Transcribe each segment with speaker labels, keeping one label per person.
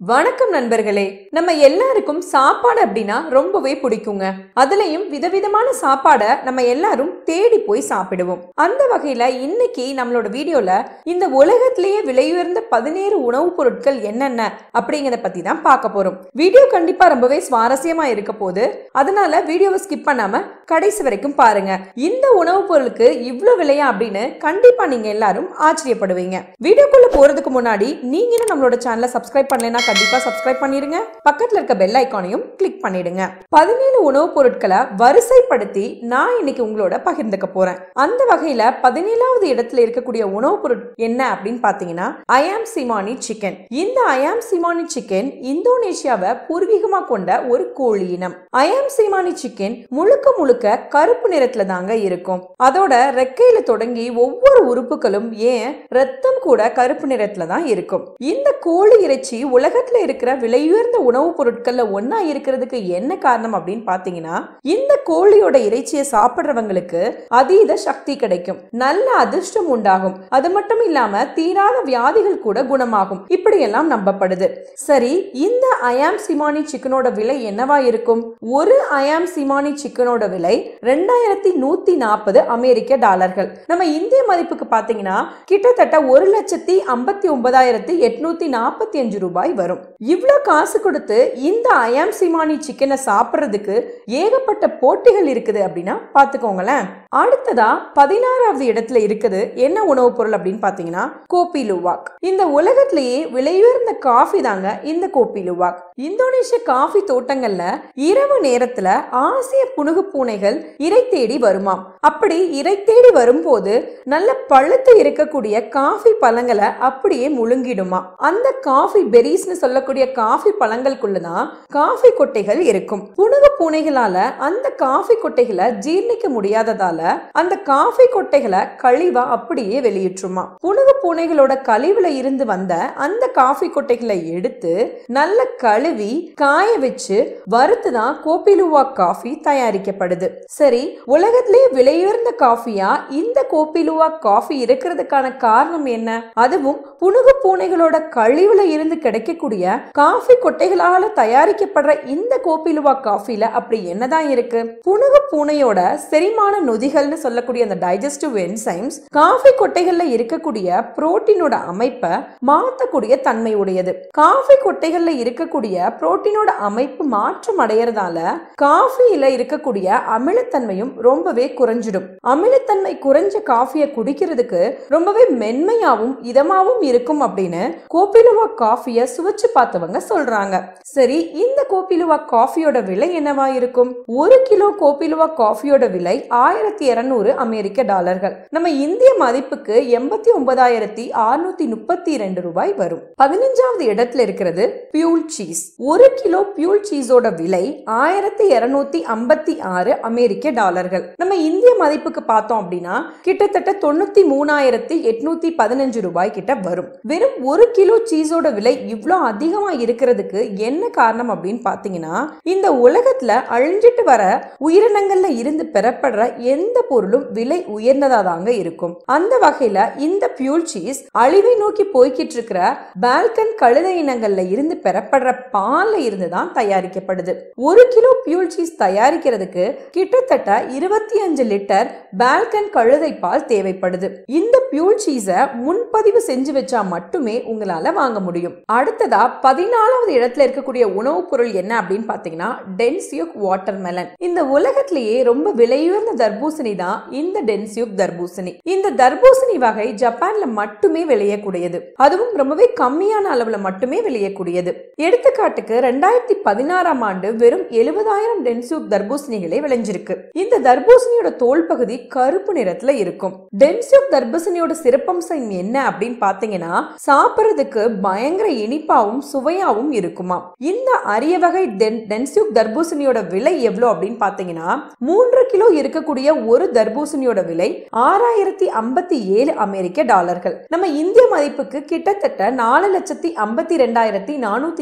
Speaker 1: வணக்கம் நண்பர்களே நம்ம எல்லாருக்கும் சாப்பாடு அப்படின்னா ரொம்பவே பிடிக்குங்க அதுலயும் விதவிதமான சாப்பாடை நம்ம எல்லாரும் தேடி போய் சாப்பிடுவோம் அந்த வகையில இன்னைக்கு நம்மளோட வீடியோல இந்த உலகத்திலேயே விலையுயர்ந்த பதினேழு உணவுப் பொருட்கள் என்னென்ன அப்படிங்கறத பத்தி தான் பார்க்க போறோம் வீடியோ கண்டிப்பா ரொம்பவே சுவாரஸ்யமா இருக்க போது அதனால வீடியோவை ஸ்கிப் பண்ணாம கடைசி வரைக்கும் பாருங்க இந்த உணவுப் பொருளுக்கு இவ்ளோ விலையா அப்படின்னு கண்டிப்பா நீங்க எல்லாரும் ஆச்சரியப்படுவீங்க வீடியோக்குள்ள போறதுக்கு முன்னாடி நீங்க இன்னும் நம்மளோட சேனலை சப்ஸ்கிரைப் பண்ணலைன்னா கண்டிப்பா சப்ஸ்கிரைப் பண்ணிருங்க பக்கத்துல இருக்க பெல் ஐக்கானையும் கிளிக் பண்ணிடுங்க பதினேழு உணவுப் பொருட்களை வரிசைப்படுத்தி நான் இன்னைக்கு உங்களோட பகிர்ந்துக்க போறேன் அந்த வகையில பதினேழாவது இடத்துல இருக்கக்கூடிய உணவுப் பொருள் என்ன அப்படின்னு பாத்தீங்கன்னா அயாம் சிமானி சிக்கன் இந்த அயாம் சிமானி சிக்கன் இந்தோனேஷியாவை பூர்வீகமா கொண்ட ஒரு கோழி இனம் அயாம் சிமானி சிக்கன் முழுக்க முழுக்க கருப்பு நிறத்துல தாங்க இருக்கும் அதோட ரெக்கையில தொடங்கி ஒவ்வொரு உறுப்புகளும் ஏன் ரத்தம் கூட கருப்பு நிறத்துல தான் இருக்கும் இந்த கோழி இறைச்சி உலகத்துல இருக்கிற விலையுயர்ந்த உணவுப் பொருட்கள்ல ஒண்ணா இருக்கிறதுக்கு என்ன காரணம் அப்படின்னு பாத்தீங்கன்னா இந்த கோழியோட இறைச்சியை சாப்பிடுறவங்களுக்கு அதீத சக்தி கிடைக்கும் நல்ல அதிர்ஷ்டம் உண்டாகும் அது மட்டும் இல்லாம தீராத வியாதிகள் கூட குணமாகும் இப்படியெல்லாம் நம்பப்படுது சரி இந்த அயாம் சிமானி சிக்கனோட விலை என்னவா இருக்கும் ஒரு அயாம் சிமானி சிக்கனோட விலை ரெண்டாயிரத்தி நூத்தி நாற்பது அமெரிக்க டாலர்கள் நம்ம இந்திய மதிப்புக்கு பாத்தீங்கன்னா கிட்டத்தட்ட ஒரு லட்சத்தி ஐம்பத்தி ஒன்பதாயிரத்தி எட்நூத்தி நாற்பத்தி அஞ்சு ரூபாய் வரும் இவ்ளோ காசு கொடுத்து இந்த அயாம் சிமானி சிக்கனை சாப்பிட்றதுக்கு ஏகப்பட்ட போட்டிகள் இருக்குது அப்படின்னா பாத்துக்கோங்களேன் அடுத்ததா பதினாறாவது இடத்துல இருக்குது என்ன உணவுப் பொருள் அப்படின்னு பாத்தீங்கன்னா கோபி லுவாக் இந்த உலகத்திலேயே விலையுயர்ந்த காஃபி தாங்க இந்த கோபி லுவாக் இந்தோனேஷிய காஃபி தோட்டங்கள்ல இரவு நேரத்துல ஆசிய புனுகு பூனைகள் இறை தேடி வருமாம் அப்படி இறை தேடி வரும்போது நல்ல பழுத்து இருக்கக்கூடிய காஃபி பழங்களை அப்படியே முழுங்கிடுமா அந்த காஃபி பெரிஸ்னு சொல்லக்கூடிய காஃபி பழங்களுக்குள்ளதான் காஃபி கொட்டைகள் இருக்கும் புனுகு பூனைகளால அந்த காஃபி கொட்டைகளை ஜீர்ணிக்க முடியாததால அந்த காஃபி கொட்டைகளை கழிவா அப்படியே வெளியிட்டுருமா புனுகு பூனைகளோட கழிவுல இருந்து வந்த அந்த காஃபி கொட்டைகளை எடுத்து நல்ல கழுவி காய வச்சு வறுத்து தான் கோப்பிலுவா காஃபி தயாரிக்கப்படுது சரி உலகத்திலேயே விலையுயர்ந்த காஃபியா இந்த கோப்பிலுவா காஃபி இருக்கிறதுக்கான காரணம் என்ன அதுவும் புனுகு பூனைகளோட கழிவுல இருந்து கிடைக்கக்கூடிய காஃபி கொட்டைகளால தயாரிக்கப்படுற இந்த கோப்பிலுவா காஃபில அப்படி என்னதான் இருக்கு புனுகு பூனையோட செரிமான நொதிகள்னு சொல்லக்கூடிய அந்த டைஜஸ்டிவ் என்சைம்ஸ் காஃபி கொட்டைகள்ல இருக்கக்கூடிய புரோட்டீனோட அமைப்பை மாத்தக்கூடிய தன்மை உடையது காஃபி கொட்டைகள்ல இருக்கக்கூடிய புரோட்டீனோட அமைப்பு மாற்றம் அடையறதால காஃபியில இருக்கக்கூடிய அமிலத்தன்மையும் ரொம்பவே குறைஞ்சிடும் அமிலத்தன்மை குறைஞ்ச காஃபியை குடிக்கிறதுக்கு ரொம்பவே மென்மையாவும் இதமாவும் இருக்கும் அப்படின்னு கோப்பிலுவா காஃபியை சுவைச்சு பார்த்தவங்க சொல்றாங்க சரி இந்த கோப்பிலுவா காஃபியோட விலை என்னவா இருக்கும் ஒரு கிலோ கோப்பிலுவா காஃபியோட விலை ஆயிரத்தி இருநூறு அமெரிக்க டாலர்கள் நம்ம இந்திய மதிப்புக்கு எண்பத்தி ஒன்பதாயிரத்தி அறுநூத்தி முப்பத்தி ரெண்டு ரூபாய் வரும் பதினஞ்சாவது இடத்துல இருக்கிறது பியூல் சீஸ் ஒரு கிலோ பியூல் சீஸோட விலை ஆயிரத்தி இருநூத்தி ஐம்பத்தி ஆறு அமெரிக்க டாலர்கள் நம்ம இந்திய மதிப்புக்கு பார்த்தோம் அப்படின்னா கிட்டத்தட்ட தொண்ணூத்தி மூணாயிரத்தி எட்நூத்தி பதினஞ்சு ரூபாய் கிட்ட வரும் வெறும் ஒரு கிலோ சீஸோட விலை இவ்வளோ அதிகமா இருக்கிறதுக்கு என்ன காரணம் அப்படின்னு பாத்தீங்கன்னா இந்த உலகத்துல அழிஞ்சிட்டு வர உயிரினங்கள்ல இருந்து பெறப்படுற எந்த பொருளும் விலை உயர்ந்ததா தாங்க இருக்கும் அந்த வகையில இந்த பியூல் சீஸ் அழிவை நோக்கி போய்கிட்டு இருக்கிற பால்கன் கழுதை இனங்கள்ல இருந்து பெறப்படுற பால்ல இருந்து தான் தயாரிக்கப்படுது ஒரு கிலோ பியூல் சீஸ் தயாரிக்கிறதுக்கு கிட்டத்தட்ட இருபத்தி அஞ்சு லிட்டர் பால்கன் கழுதை பால் தேவைப்படுது இந்த பியூல் சீஸை முன்பதிவு செஞ்சு வச்சா மட்டுமே உங்களால வாங்க முடியும் அடுத்ததா பதினாலாவது இடத்துல இருக்கக்கூடிய உணவுப் பொருள் என்ன அப்படின்னு பாத்தீங்கன்னா டென்சியூக் வாட்டர் மெலன் இந்த உலகத்திலேயே ரொம்ப விலையுயர்ந்த தர்பூசணி தான் இந்த டென்சியூக் தர்பூசணி இந்த தர்பூசணி வகை ஜப்பான்ல மட்டுமே விளையக்கூடியது அதுவும் ரொம்பவே கம்மியான அளவுல மட்டுமே விளையக்கூடியது எடுத்துக்காட்டுக்கு ரெண்டாயிரத்தி பதினாறாம் ஆண்டு வெறும் எழுபதாயிரம் டென்சியூக் தர்பூசணிகளே விளைஞ்சிருக்கு இந்த தர்பூசணியோட தோல் பகுதி கருப்பு நிறத்துல இருக்கும் டென்சியூக் தர்பூசணியோட சிறப்பம்சம் என்ன அப்படின்னு பாத்தீங்கன்னா சாப்பிடுறதுக்கு பயங்கர இனிப்பாவும் சுவையாவும் இருக்குமா இந்த அரிய வகை டென்சியூக் தர்பூசணியோட விலை எவ்வளவு அப்படின்னு பாத்தீங்கன்னா மூன்று கிலோ இருக்கக்கூடிய ஒரு தர்பூசணியோட விலை ஆறாயிரத்தி ஐம்பத்தி ஏழு அமெரிக்க டாலர்கள் நம்ம இந்திய மதிப்புக்கு கிட்டத்தட்ட நாலு லட்சத்தி ஐம்பத்தி ரெண்டாயிரத்தி நானூத்தி இருபத்தி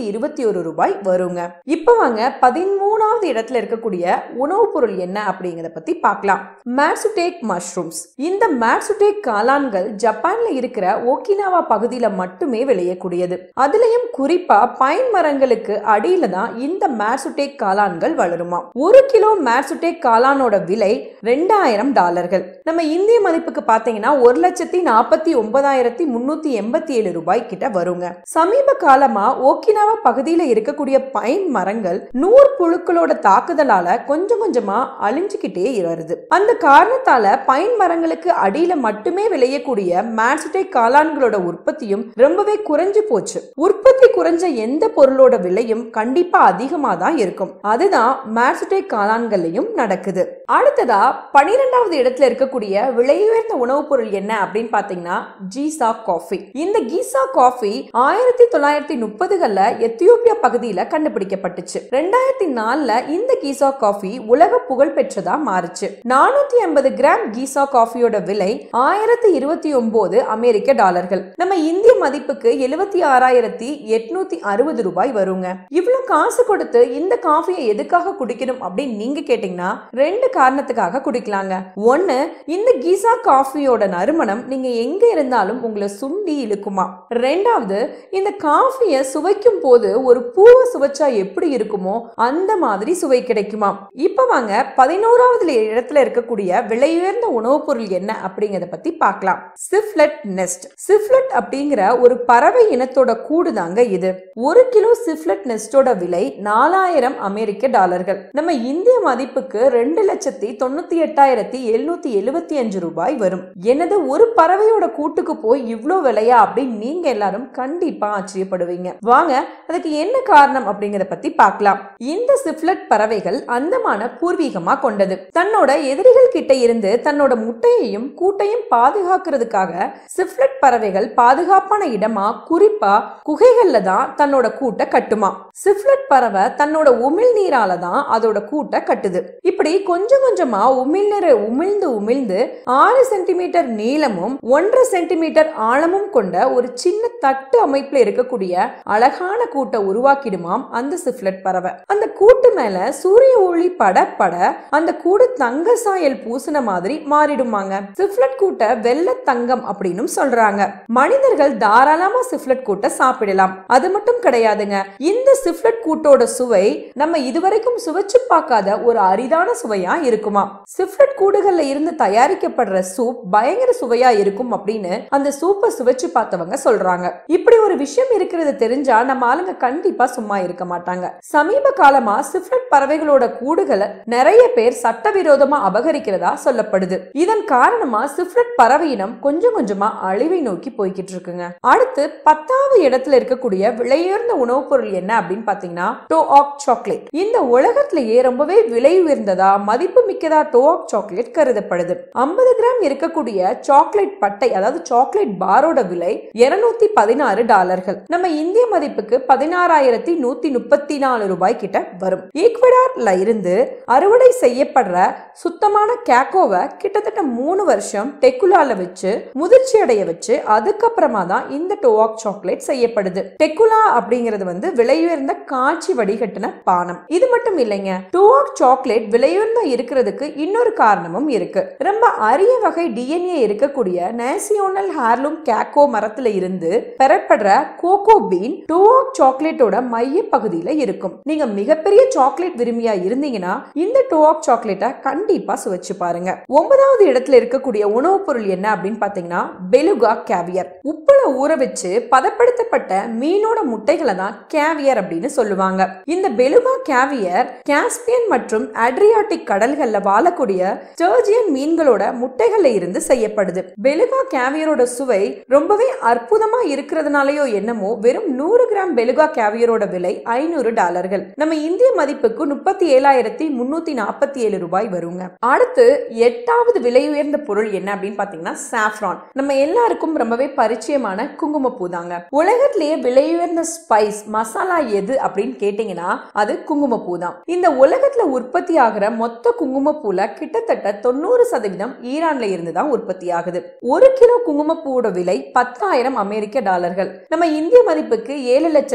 Speaker 1: ஒரு ரூபாய் வருங்க இப்ப வாங்க பதிமூணாவது இடத்துல இருக்கக்கூடிய உணவுப் பொருள் என்ன அப்படிங்கறத பத்தி பார்க்கலாம் மேட்சுடேக் மஷ்ரூம்ஸ் இந்த மேட்சுடேக் காளான்கள் ஜப்பான்ல இருக்கிற ஓகினாவா பகுதியில மட்டுமே விளையக்கூடியது அதுலயும் குறிப்பா பைன் மரங்களுக்கு அடியில தான் இந்த மேட்சுடேக் காளான்கள் வளருமா ஒரு கிலோ மேட்சுடேக் காளானோட விலை ரெண்டாயிரம் டாலர்கள் நம்ம இந்திய மதிப்புக்கு பாத்தீங்கன்னா ஒரு லட்சத்தி நாற்பத்தி ஒன்பதாயிரத்தி முன்னூத்தி எண்பத்தி ஏழு ரூபாய் கிட்ட வருங்க சமீப காலமா ஓக்கினாவா பகுதியில இருக்கக்கூடிய பைன் மரங்கள் நூறு புழுக்களோட தாக்குதலால கொஞ்சம் கொஞ்சமா அழிஞ்சுக்கிட்டே வருது அந்த காரணத்தால பைன் மரங்களுக்கு அடியில மட்டுமே விளையக்கூடிய மேட்சுடேக் காளான்களோட உற்பத்தியும் ரொம்பவே குறைஞ்சு போச்சு உற்பத்தி குறைஞ்ச எந்த பொருளோட விலையும் கண்டிப்பா அதிகமா தான் இருக்கும் அதுதான் மேட்சுடேக் காளான்கள்லயும் நடக்குது அடுத்ததா பனிரெண்டாவது இடத்துல இருக்கக்கூடிய விலையுயர்ந்த உணவுப் பொருள் என்ன அப்படின்னு பாத்தீங்கன்னா ஜீசா காஃபி இந்த கீசா காஃபி ஆயிரத்தி தொள்ளாயிரத்தி முப்பதுகள்ல எத்தியோப்பியா பகுதியில கண்டுபிடிக்கப்பட்டுச்சு ரெண்டாயிரத்தி நாலுல இந்த கீசா காஃபி உலக புகழ் பெற்றதா மாறுச்சு நானூத்தி ஐம்பது கிராம் கீசா காஃபியோட விலை ஆயிரத்தி இருபத்தி ஒன்பது அமெரிக்க டாலர்கள் நம்ம இந்திய மதிப்புக்கு எழுபத்தி ஆறாயிரத்தி எட்நூத்தி அறுபது ரூபாய் வருங்க இவ்வளவு காசு கொடுத்து இந்த காஃபியை எதுக்காக குடிக்கணும் அப்படின்னு நீங்க கேட்டீங்கன்னா ரெண்டு காரணத்துக்காக குடிக்கலாங்க ஒண்ணு இந்த கீசா காஃபியோட நறுமணம் நீங்க எங்க இருந்தாலும் உங்களை சுண்டி இழுக்குமா ரெண்டாவது இந்த காஃபியை சுவைக்கும் போது ஒரு பூவை சுவைச்சா எப்படி இருக்குமோ அந்த மாதிரி சுவை கிடைக்குமா இப்ப வாங்க பதினோராவது இடத்துல இருக்கக்கூடிய விலையுயர்ந்த உணவுப் பொருள் என்ன அப்படிங்கறத பத்தி பார்க்கலாம் சிஃப்லெட் நெஸ்ட் சிஃப்லெட் அப்படிங்கிற ஒரு பறவை இனத்தோட கூடு தாங்க இது ஒரு கிலோ சிஃப்லெட் நெஸ்டோட விலை நாலாயிரம் அமெரிக்க டாலர்கள் நம்ம இந்திய மதிப்புக்கு ரெண்டு லட்சத்தி தொண்ணூத்தி எட்டாயிரத்தி எழுநூத்தி எழுபத்தி அஞ்சு ரூபாய் வரும் எனது ஒரு பறவையோட கூட்டுக்கு போய் இவ்ளோ விலையா அப்படின்னு நீங்க எல்லாரும் கண்டிப்பா ஆச்சரியப்படுவீங்க வாங்க அதுக்கு என்ன காரணம் அப்படிங்கறத பத்தி பார்க்கலாம் இந்த சிப்லட் பறவைகள் அந்தமான பூர்வீகமா கொண்டது தன்னோட எதிரிகள் கிட்ட இருந்து தன்னோட முட்டையையும் கூட்டையும் பாதுகாக்கிறதுக்காக சிப்லட் பறவைகள் பாதுகாப்பான இடமா குறிப்பா குகைகள்ல தான் தன்னோட கூட்டை கட்டுமா சிப்லட் பறவை தன்னோட உமிழ் நீரால தான் அதோட கூட்டை கட்டுது இப்படி கொஞ்சம் கொஞ்சமா உமிழ்நீரை உமிழ்ந்து உமிழ்ந்து ஆறு சென்டிமீட்டர் நீளமும் ஒன்றரை சென்டிமீட்டர் ஆழமும் கொண்ட ஒரு சின்ன தட்டு அமைப்புல இருக்கக்கூடிய அழகான கூட்டை உருவாக்கிடுமாம் அந்த சிப்லட் பறவை அந்த கூட்டு மேல சூரிய ஒளி பட பட அந்த கூடு தங்க சாயல் பூசின மாதிரி மாறிடுமாங்க சிப்லட் கூட்டை வெள்ள தங்கம் அப்படின்னு சொல்றாங்க மனிதர்கள் தாராளமா சிப்லட் கூட்டை சாப்பிடலாம் அது மட்டும் கிடையாதுங்க இந்த சிப்லட் கூட்டோட சுவை நம்ம இதுவரைக்கும் சுவைச்சு பார்க்காத ஒரு அரிதான சுவையா இருக்குமா சிப்லட் கூடுகள்ல இருந்து தயாரிக்கப்படுற சூப் பயங்கர சுவையா இருக்கும் அப்படின்னு அந்த சூப்பை சுவைச்சு பார்த்தவங்க சொல்றாங்க இப்படி ஒரு விஷயம் இருக்கிறது தெரிஞ்சா நம்ம ஆளுங்க கண்டிப்பா சும்மா இருக்க மாட்டாங்க சமீப காலமா சிப்லட் பறவைகளோட கூடுகளை நிறைய பேர் சட்டவிரோதமா அபகரிக்கிறதா சொல்லப்படுது இதன் காரணமா சிப்லட் பறவை இனம் கொஞ்சம் கொஞ்சமா அழிவை நோக்கி போய்கிட்டு இருக்குங்க அடுத்து பத்தாவது இடத்துல இருக்கக்கூடிய விலையுயர்ந்த உணவுப் பொருள் என்ன அப்படின்னு பாத்தீங்கன்னா டோ ஆக் சாக்லேட் இந்த உலகத்திலேயே ரொம்பவே விலை உயர்ந்ததா மதிப்பு மிக்கதா டோ ஆக் சாக்லேட் கருதப்படுது ஐம்பது கிராம் இருக்கக்கூடிய சாக்லேட் பட்டை அதாவது சாக்லேட் பாரோட விலை இருநூத்தி பதினாறு டாலர்கள் நம்ம இந்திய மதிப்புக்கு பதினாறாயிரத்தி நூத்தி முப்பத்தி நாலு ரூபாய் கிட்ட வரும் ஈக்வடார்ல இருந்து அறுவடை செய்யப்படுற சுத்தமான கேக்கோவை கிட்டத்தட்ட மூணு வருஷம் டெக்குலால வச்சு முதிர்ச்சி அடைய வச்சு அதுக்கப்புறமா தான் இந்த டோவாக் சாக்லேட் செய்யப்படுது டெக்குலா அப்படிங்கிறது வந்து விலையுயர்ந்த காய்ச்சி வடிகட்டின பானம் இது மட்டும் இல்லைங்க டோவாக் சாக்லேட் விலையுயர்ந்த இருக்கிறதுக்கு இன்னொரு காரணமும் இருக்கு ரொம்ப அரிய வகை டிஎன்ஏ இருக்கக்கூடிய நேசியோனல் ஹேர்லூம் கேக்கோ மரத்துல இருந்து பெறப்படுற கோகோ பீன் டோவாக் சாக்லேட்டோட மைய பகுதியில இருக்கும் நீங்க மிகப்பெரிய சாக்லேட் விரும்பியா இருந்தீங்கன்னா இந்த டோவாக் சாக்லேட்டை கண்டிப்பா சுவைச்சு பாருங்க ஒன்பதாவது இடத்துல இருக்கக்கூடிய உணவுப் பொருள் என்ன அப்படின்னு பாத்தீங்கன்னா பெலுகா கேவியர் உப்புல ஊற வச்சு பதப்படுத்தப்பட்ட மீனோட முட்டைகளை தான் கேவியர் அப்படின்னு சொல்லுவாங்க இந்த பெலுகா கேவியர் காஸ்பியன் மற்றும் அட்ரியாட்டிக் கடல்கள்ல வாழக்கூடிய ஸ்டர்ஜியன் மீன்களோட முட்டைகள்ல இருந்து செய்யப்படுது பெலுகா கேவியரோட சுவை ரொம்பவே அற்புதமா இருக்கிறதுனாலயோ என்னமோ வெறும் நூறு கிராம் பெலுகா கேவியரோட விலை ஐநூறு டாலர்கள் நம்ம இந்திய மதிப்புக்கு முப்பத்தி ஏழாயிரத்தி முன்னூத்தி நாற்பத்தி ஏழு ரூபாய் வருங்க அடுத்து எட்டாவது விலை உயர்ந்த பொருள் என்ன அப்படின்னு பாத்தீங்கன்னா சாஃப்ரான் நம்ம எல்லாருக்கும் ரொம்பவே பரிச்சயமான குங்குமப்பூ தாங்க உலகத்திலேயே விலை உயர்ந்த ஸ்பைஸ் மசாலா எது அப்படின்னு கேட்டீங்கன்னா அது குங்குமப்பூ தான் இந்த உலகத்துல உற்பத்தி ஆகிற மொத்த குங்குமப்பூல கிட்டத்தட்ட தொண்ணூறு சதவீதம் ஈரான்ல இருந்து தான் உற்பத்தி ஆகுது ஒரு கிலோ குங்குமப்பூவோட விலை பத்தாயிரம் அமெரிக்க டாலர்கள் நம்ம இந்திய மதிப்புக்கு ஏழு லட்சத்தி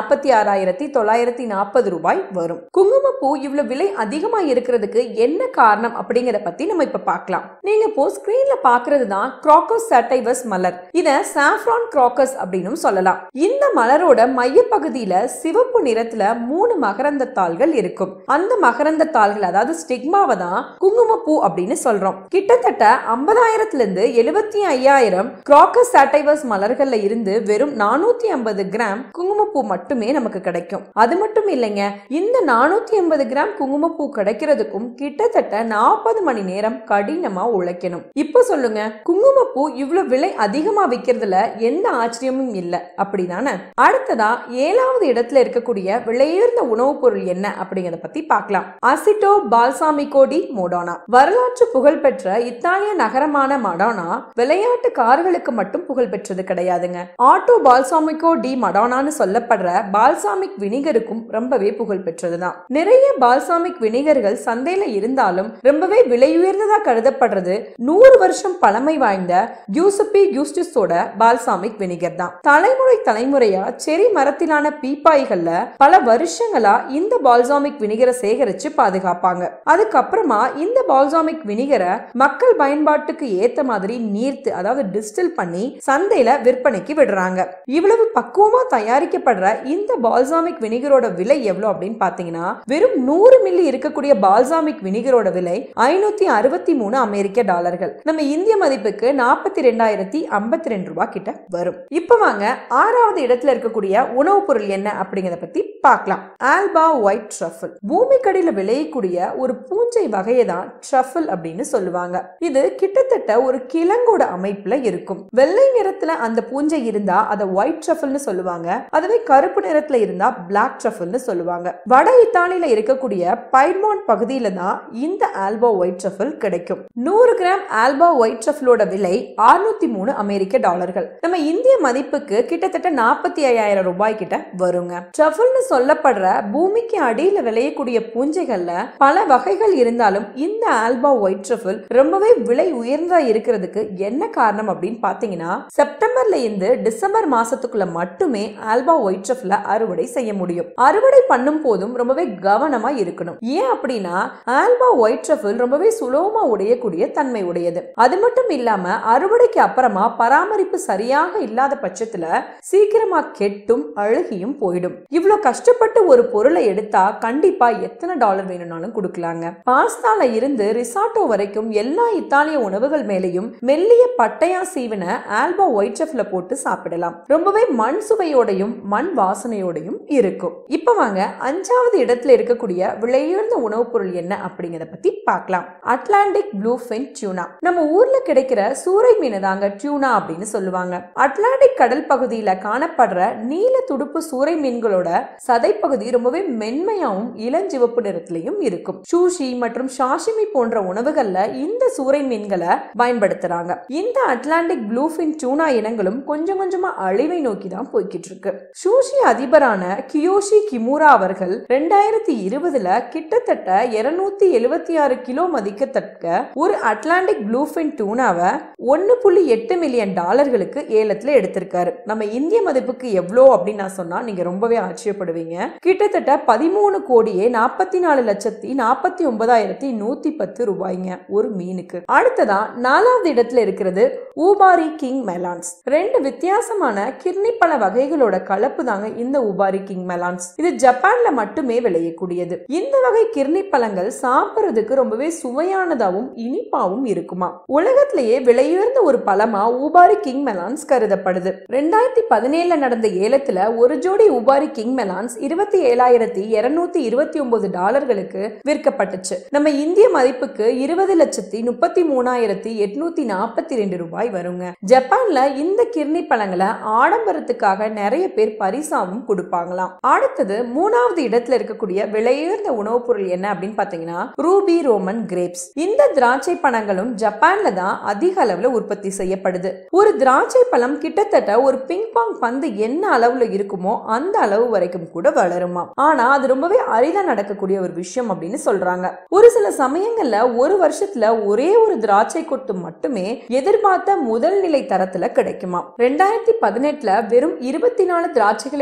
Speaker 1: நாற்பத்தி ஆறாயிரத்தி தொள்ளாயிரத்தி நாற்பது ரூபாய் வரும் குங்குமப்பூ இவ்வளவு விலை அதிகமா இருக்கிறதுக்கு என்ன காரணம் அப்படிங்கறத பத்தி நம்ம இப்ப பார்க்கலாம் நீங்க இப்போ ஸ்கிரீன்ல பாக்குறது தான் கிராக்கஸ் சாட்டைவஸ் மலர் இத சாஃப்ரான் கிராக்கஸ் அப்படின்னு சொல்லலாம் இந்த மலரோட மையப்பகுதியில சிவப்பு நிறத்துல மூணு மகரந்த தாள்கள் இருக்கும் அந்த மகரந்த தாள்கள் அதாவது ஸ்டிக்மாவை தான் குங்குமப்பூ அப்படின்னு சொல்றோம் கிட்டத்தட்ட ஐம்பதாயிரத்துல இருந்து எழுபத்தி ஐயாயிரம் கிராக்கஸ் சாட்டைவஸ் மலர்கள்ல இருந்து வெறும் நானூத்தி ஐம்பது கிராம் குங்குமப்பூ மட்டுமே நமக்கு கிடைக்கும் அது மட்டும் இல்லைங்க இந்த நானூத்தி ஐம்பது கிராம் குங்குமப்பூ கிடைக்கிறதுக்கும் கிட்டத்தட்ட நாற்பது மணி நேரம் கடினமா உழைக்கணும் இப்போ சொல்லுங்க குங்குமப்பூ இவ்வளவு விலை அதிகமா விற்கிறதுல எந்த ஆச்சரியமும் இல்ல அப்படிதானே அடுத்ததா ஏழாவது இடத்துல இருக்கக்கூடிய விலையுயர்ந்த உணவுப் பொருள் என்ன அப்படிங்கறத பத்தி பார்க்கலாம் அசிட்டோ பால்சாமிகோ டி மோடோனா வரலாற்று புகழ்பெற்ற இத்தாலிய நகரமான மடோனா விளையாட்டு கார்களுக்கு மட்டும் புகழ் பெற்றது கிடையாதுங்க ஆட்டோ பால்சாமிகோ டி மடோனான்னு சொல்லப்படுற பால்சாமிக் வினிகருக்கும் ரொம்பவே புகழ் பெற்றதுதான் நிறைய பால்சாமிக் வினிகர்கள் சந்தையில இருந்தாலும் ரொம்பவே விலையுயர்ந்ததா கருதப்படுறது நூறு வருஷம் பழமை வாய்ந்த கியூசப்பி கியூஸ்டிஸோட பால்சாமிக் வினிகர் தான் தலைமுறை தலைமுறையா செரி மரத்திலான பீப்பாய்கள்ல பல வருஷங்களா இந்த பால்சாமிக் வினிகரை சேகரிச்சு பாதுகாப்பாங்க அதுக்கப்புறமா இந்த பால்சாமிக் வினிகரை மக்கள் பயன்பாட்டுக்கு ஏத்த மாதிரி நீர்த்து அதாவது டிஸ்டில் பண்ணி சந்தையில விற்பனைக்கு விடுறாங்க இவ்வளவு பக்குவமா தயாரிக்கப்படுற இந்த பால்சாமிக் வினிகரோட விலை எவ்வளவு அப்படின்னு பாத்தீங்கன்னா வெறும் நூறு மில்லி இருக்கக்கூடிய பால்சாமிக் வினிகரோட விலை ஐநூத்தி அறுபத்தி மூணு அமெரிக்க டாலர்கள் நம்ம இந்திய மதிப்புக்கு நாற்பத்தி ரெண்டாயிரத்தி ஐம்பத்தி ரெண்டு ரூபாய் கிட்ட வரும் இப்ப வாங்க ஆறாவது இடத்துல இருக்கக்கூடிய உணவுப் பொருள் என்ன அப்படிங்கறத பத்தி பார்க்கலாம் ஆல்பா ஒயிட் ட்ரஃபிள் பூமிக்கடியில விளையக்கூடிய ஒரு பூஞ்சை வகையை தான் ட்ரஃபிள் அப்படின்னு சொல்லுவாங்க இது கிட்டத்தட்ட ஒரு கிழங்கோட அமைப்புல இருக்கும் வெள்ளை நிறத்துல அந்த பூஞ்சை இருந்தா அதை ஒயிட் ட்ரஃபிள்னு சொல்லுவாங்க அதுவே கருப்பு நிறத்துல இருந்தா பிளாக் ட்ரஃபிள்னு சொல்லுவாங்க வட இத்தாலியில இருக்கக்கூடிய பைட்மாண்ட் பகுதியில தான் இந்த ஆல்பா ஒயிட் ட்ரஃபிள் கிடைக்கும் நூறு கிராம் ஆல்பா ஒயிட் ட்ரஃபிளோட விலை அறுநூத்தி மூணு அமெரிக்க டாலர்கள் நம்ம இந்திய மதிப்புக்கு கிட்டத்தட்ட நாற்பத்தி ஐயாயிரம் ரூபாய் கிட்ட வருங்க ட்ரஃபிள்னு சொல்லப்படுற பூமிக்கு அடியில விளையக்கூடிய பூஞ்சைகள்ல பல வகைகள் இருந்தாலும் இந்த ஆல்பா ஒயிட் ட்ரஃபிள் ரொம்பவே விலை உயர்ந்தா இருக்கிறதுக்கு என்ன காரணம் அப்படின்னு பாத்தீங்கன்னா செப்டம்பர்ல இருந்து டிசம்பர் மாசத்துக்குள்ள மட்டுமே ஆல்பா ஒயிட் ட்ரஃபிள அறுவடை செய்ய முடியும் அறுவடை பண்ணும் போதும் ரொம்பவே கவனமா இருக்கணும் ஏன் அப்படின்னா ஆல்பா ஒயிட் ட்ரஃபிள் ரொம்பவே சுலபமா உடையக்கூடிய தன்மை உடையது அது மட்டும் இல்லாம அறுவடைக்கு அப்புறமா பராமரிப்பு சரியாக இல்லாத பட்சத்துல சீக்கிரமா கெட்டும் அழுகியும் போயிடும் இவ்வளவு கஷ்டப்பட்டு ஒரு பொருளை எடுத்தா கண்டிப்பா எத்தனை டாலர் வேணும்னாலும் கொடுக்கலாங்க பாஸ்தால இருந்து ரிசாட்டோ வரைக்கும் எல்லா இத்தாலிய உணவுகள் மேலேயும் மெல்லிய பட்டையா சீவின ஆல்பா ஒயிட் செஃப்ல போட்டு சாப்பிடலாம் ரொம்பவே மண் சுவையோடையும் மண் வாசனையோடையும் இருக்கும் இப்ப வாங்க அஞ்சாவது இடத்துல இருக்கக்கூடிய விலையுயர்ந்த உணவுப் பொருள் என்ன அப்படிங்கறத பத்தி பார்க்கலாம் அட்லாண்டிக் ப்ளூ ஃபின் டியூனா நம்ம ஊர்ல கிடைக்கிற சூறை மீன் தாங்க டியூனா அப்படின்னு சொல்லுவாங்க அட்லாண்டிக் கடல் பகுதியில காணப்படுற நீல துடுப்பு சூறை மீன்களோட சதைப்பகுதி ரொம்பவே மென்மையாவும் இளஞ்சிவப்பு நிறத்திலையும் இருக்கும் சூஷி மற்றும் ஷாஷிமி போன்ற உணவுகள்ல இந்த சூறை மீன்களை பயன்படுத்துறாங்க இந்த அட்லாண்டிக் ப்ளூஃபின் டூனா இனங்களும் கொஞ்சம் கொஞ்சமா அழிவை நோக்கி தான் போய்கிட்டு இருக்கு சூஷி அதிபரான கியோஷி கிமுரா அவர்கள் ரெண்டாயிரத்தி இருபதுல கிட்டத்தட்ட இருநூத்தி எழுபத்தி ஆறு கிலோ மதிக்கத்தக்க ஒரு அட்லாண்டிக் ப்ளூஃபின் டூனாவை ஒன்னு புள்ளி எட்டு மில்லியன் டாலர்களுக்கு ஏலத்துல எடுத்திருக்காரு நம்ம இந்திய மதிப்புக்கு எவ்வளோ அப்படின்னு நான் சொன்னா நீங்க ரொம்பவே ஆச்சரியப்படுவீங்க கிட்டத்தட்ட பதிமூணு கோடியே நாற்பத்தி நாலு லட்சத்தி நாற்பத்தி ஒன்பதாயிரத்தி நூத்தி பத்து ரூபாய்ங்க ஒரு மீனுக்கு அடுத்ததா நாலாவது இடத்துல இருக்கிறது ஊபாரி கிங் மெலான்ஸ் ரெண்டு வித்தியாசமான கிர்னி பழ வகைகளோட கலப்பு தாங்க இந்த ஊபாரி கிங் மெலான்ஸ் இது ஜப்பான்ல மட்டுமே விளையக்கூடியது இந்த வகை கிர்னி பழங்கள் சாப்பிடுறதுக்கு ரொம்பவே சுவையானதாகவும் இனிப்பாவும் இருக்குமா உலகத்திலேயே விலையுயர்ந்த ஒரு பழமா ஊபாரி கிங் மெலான்ஸ் கருதப்படுது ரெண்டாயிரத்தி பதினேழுல நடந்த ஏலத்துல ஒரு ஜோடி உபாரி கிங் மெலான்ஸ் இருபத்தி ஏழாயிரத்தி இருநூத்தி இருபத்தி ஒன்பது டாலர்களுக்கு விற்கப்பட்டுச்சு நம்ம இந்திய மதிப்புக்கு இருபது லட்சத்தி முப்பத்தி மூணாயிரத்தி எட்நூத்தி நாற்பத்தி ரெண்டு ரூபாய் வருங்க ஜப்பான்ல இந்த கிர்னி பழங்களை ஆடம்பரத்துக்காக நிறைய பேர் பரிசாவும் கொடுப்பாங்களாம் அடுத்தது மூணாவது இடத்துல இருக்கக்கூடிய விலையுயர்ந்த உணவுப் பொருள் என்ன அப்படின்னு பாத்தீங்கன்னா ரூபி ரோமன் கிரேப்ஸ் இந்த திராட்சை பழங்களும் ஜப்பான்ல தான் அதிக அளவுல உற்பத்தி செய்யப்படுது ஒரு திராட்சை பழம் கிட்டத்தட்ட ஒரு பிங் பாங் பந்து என்ன அளவுல இருக்குமோ அந்த அளவு வரைக்கும் கூட வளருமா ஆனா அது ரொம்பவே அரிதா நடக்கக்கூடிய ஒரு விஷயம் அப்படின்னு சொல்றாங்க ஒரு சில சமயங்கள்ல ஒரு வருஷத்துல ஒரே ஒரு திராட்சை கொத்து மட்டுமே எதிர்பார்த்த முதல் நிலை தரத்துல கிடைக்குமா ரெண்டாயிரத்தி பதினெட்டுல வெறும் இருபத்தி நாலு திராட்சைகளே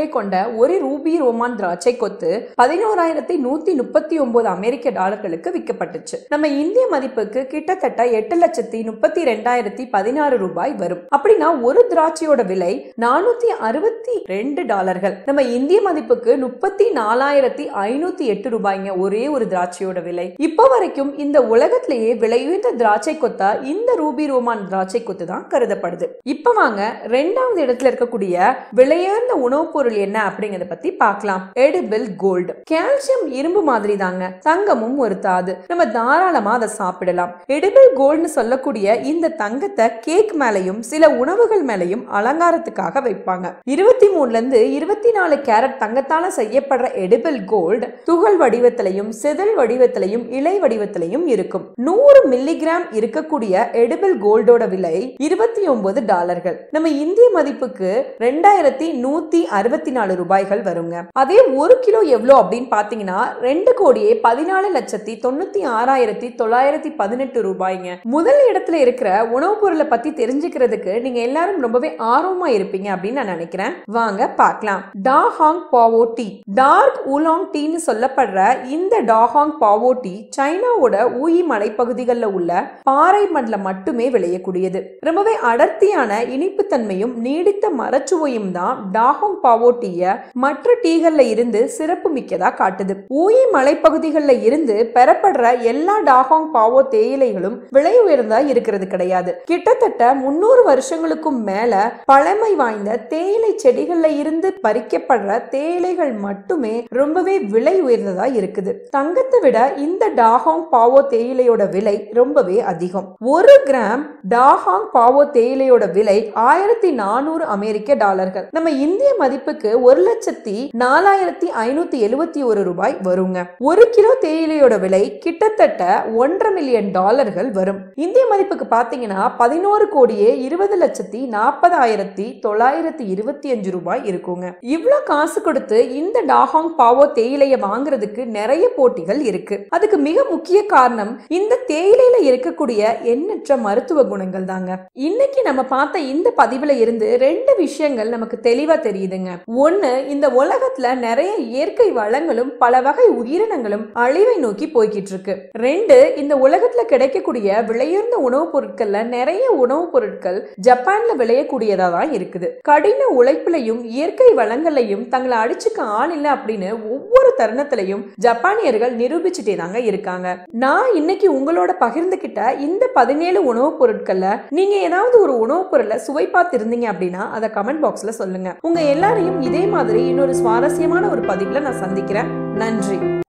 Speaker 1: கொண்ட ஒரு ரூபி ரோமான் திராட்சை கொத்து பதினோராயிரத்தி நூத்தி முப்பத்தி ஒன்பது அமெரிக்க டாலர்களுக்கு விற்கப்பட்டுச்சு நம்ம இந்திய மதிப்புக்கு கிட்டத்தட்ட எட்டு லட்சத்தி முப்பத்தி ரெண்டாயிரத்தி பதினாறு ரூபாய் வரும் அப்படின்னா ஒரு திராட்சையோட விலை நானூத்தி அறுபத்தி ரெண்டு டாலர்கள் நம்ம இந்திய மதிப்புக்கு முப்பத்தி நாலாயிரத்தி ஐநூத்தி எட்டு ரூபாய்ங்க ஒரே ஒரு திராட்சையோட விலை இப்போ வரைக்கும் இந்த உலகத்திலேயே விலையுயர்ந்த திராட்சை கொத்தா இந்த ரூபி ரோமான் திராட்சை கொத்து தான் கருதப்படுது இப்ப வாங்க ரெண்டாவது இடத்துல இருக்கக்கூடிய விலையுயர்ந்த உணவுப் பொருள் என்ன அப்படிங்கறத பத்தி பார்க்கலாம் எடிபிள் கோல்டு கால்சியம் இரும்பு மாதிரி தாங்க தங்கமும் ஒரு தாது நம்ம தாராளமா அதை சாப்பிடலாம் எடிபிள் கோல்டுன்னு சொல்லக்கூடிய இந்த தங்கத்தை கேக் மேலையும் சில உணவுகள் மேலையும் அலங்காரத்துக்காக வைப்பாங்க இருபத்தி மூணுல இருந்து இருபத்தி நாலு கேரட் தங்கத்தால செய்யப்படுற எடிபிள் கோல்டு துகள் வடிவத்திலையும் செதில் வடிவத்திலையும் இலை வடிவத்திலையும் இருக்கும் நூறு மில்லிகிராம் இருக்கக்கூடிய எடிபிள் கோல்டோட விலை இருபத்தி ஒன்பது டாலர்கள் நம்ம இந்திய மதிப்புக்கு ரெண்டாயிரத்தி நூத்தி அறுபத்தி நாலு ரூபாய்கள் வருங்க அதே ஒரு கிலோ எவ்வளோ அப்படின்னு பாத்தீங்கன்னா ரெண்டு கோடியே பதினாலு லட்சத்தி தொண்ணூத்தி ஆறாயிரத்தி தொள்ளாயிரத்தி பதினெட்டு ரூபாய்ங்க முதல் இடத்துல இருக்கிற உணவுப் பொருளை பத்தி தெரிஞ்சுக்கிறதுக்கு நீங்க எல்லாரும் ரொம்பவே ஆர்வமா இருப்பீங்க அப்படின்னு நான் நினைக்கிறேன் வாங்க பார்க்கலாம் டாஹாங் பாவோ டீ டார்க் ஊலாங் டீன்னு சொல்லப்படுற இந்த டாஹாங் பாவோ டீ சைனாவோட ஊயி மலைப்பகுதிகளில் உள்ள பாறை மண்ணில் மட்டுமே விளையக்கூடியது ரொம்பவே அடர்த்தியான இனிப்புத்தன்மையும் நீடித்த மரச்சுவையும் தான் டாஹாங் பாவோ டீய மற்ற டீகள்ல இருந்து சிறப்பு மிக்கதா காட்டுது ஊயி மலைப்பகுதிகளில் இருந்து பெறப்படுற எல்லா டாஹாங் பாவோ தேயிலைகளும் விலை உயர்ந்தா இருக்கிறது கிடையாது கிட்டத்தட்ட முன்னூறு வருஷங்களுக்கும் மேல பழமை வாய்ந்த தேயிலை செடிகள்ல இருந்து பறிக்கப்படுற தேயிலைகள் மட்டுமே ரொம்பவே விலை உயர்ந்ததா இருக்குது தங்கத்தை விட இந்த டாஹாங் பாவோ தேயிலையோட விலை ரொம்பவே அதிகம் ஒரு கிராம் டாஹாங் பாவோ தேயிலையோட விலை ஆயிரத்தி நானூறு அமெரிக்க டாலர்கள் நம்ம இந்திய மதிப்புக்கு ஒரு லட்சத்தி நாலாயிரத்தி ஐநூத்தி எழுவத்தி ஒரு ரூபாய் வருங்க ஒரு கிலோ தேயிலையோட விலை கிட்டத்தட்ட ஒன்றரை மில்லியன் டாலர்கள் வரும் இந்திய மதிப்புக்கு பாத்தீங்கன்னா பதினோரு கோடியே இருபது லட்சத்தி நாற்பதாயிரத்தி தொள்ளாயிரத்தி இருபத்தி அஞ்சு ரூபாய் இருக்குங்க இவ்வளவு காசு கொடுத்து இந்த டாஹாங் பாவோ தேயிலையை வாங்குறதுக்கு நிறைய போட்டிகள் இருக்கு அதுக்கு மிக முக்கிய காரணம் இந்த தேயிலையில இருக்கக்கூடிய எண்ணற்ற மருத்துவ குணங்கள் தாங்க இன்னைக்கு நம்ம பார்த்த இந்த பதிவுல இருந்து ரெண்டு விஷயங்கள் நமக்கு தெளிவா தெரியுதுங்க ஒண்ணு இந்த உலகத்துல நிறைய இயற்கை வளங்களும் பல வகை உயிரினங்களும் அழிவை நோக்கி போய்கிட்டு இருக்கு ரெண்டு இந்த உலகத்துல கிடைக்கக்கூடிய விலையுயர்ந்த உணவுப் பொருட்கள்ல நிறைய உணவுப் பொருட்கள் ஜப்பான்ல விளையக்கூடியதா தான் இருக்குது கடின உழைப்புலையும் இயற்கை வளங்களையும் தங்களை அடிச்சுக்க ஆள் இல்லை அப்படின்னு ஒவ்வொரு தருணத்திலையும் ஜப்பானியர்கள் நிரூபிச்சுட்டே தாங்க இருக்காங்க நான் இன்னைக்கு உங்களோட பகிர்ந்துகிட்ட இந்த பதினேழு உணவுப் பொருட்கள்ல நீங்க ஏதாவது ஒரு உணவுப் பொருளை சுவை பார்த்து இருந்தீங்க அப்படின்னா அதை கமெண்ட் பாக்ஸ்ல சொல்லுங்க உங்க எல்லாரையும் இதே மாதிரி இன்னொரு சுவாரஸ்யமான ஒரு பதிவுல நான் சந்திக்கிறேன் நன்றி